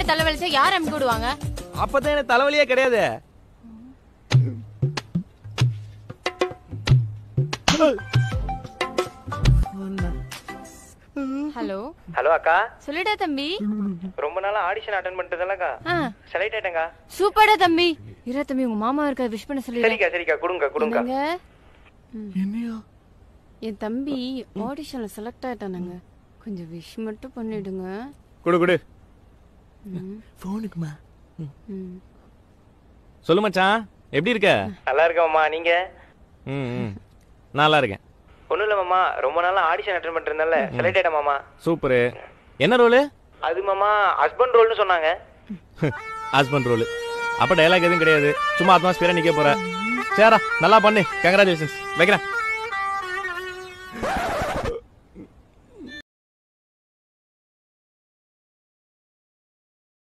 தலைவலிச்சா யார் அமுக்கி விடுவாங்க அப்பதான் எனக்கு தலைவலியே கிடையாது ஹலோ ஹலோ அக்கா சொல்லுடா தம்பி ரொம்ப நாளா ஆடிஷன் அட்டன் பண்ணிட்டதுலக்கா ஆ செலக்ட் ஆயிட்டேங்க சூப்பர்டா தம்பி இரா தம்பி உங்க மாமா இருக்க விஷ் பண்ண சொல்லி சரிக்கா சரிக்கா கொடுங்க கொடுங்க என்னங்க என் தம்பி ஆடிஷன்ல செலக்ட் ஆயிட்டானுங்க கொஞ்சம் விஷ் மட்டும் பண்ணிடுங்க குடு குடு ம், போனுக்குமா ம். சொல்லு மச்சான் எப்படி இருக்க நல்லா இருக்கேம்மா நீங்க ம் ம். நல்லா இருக்கேன் ஒண்ணும் இல்ல மாமா ரொம்ப நாளா ஆடிஷன் அட்டன் பண்ணிட்டு இருந்தேன்ல செலக்ட் ஆயிட்டேன் மாமா சூப்பரு என்ன ரோலு அது மாமா ஹஸ்பண்ட் ரோல்னு சொன்னாங்க ஹஸ்பண்ட் ரோலு அப்ப டயலாக் எதுவும் கிடையாது சும்மா அட்மாஸ்பியரா நிக்க போற சரிடா நல்லா பண்ணு கங்க்ராச்சுலேஷன்ஸ் வைக்கிறேன்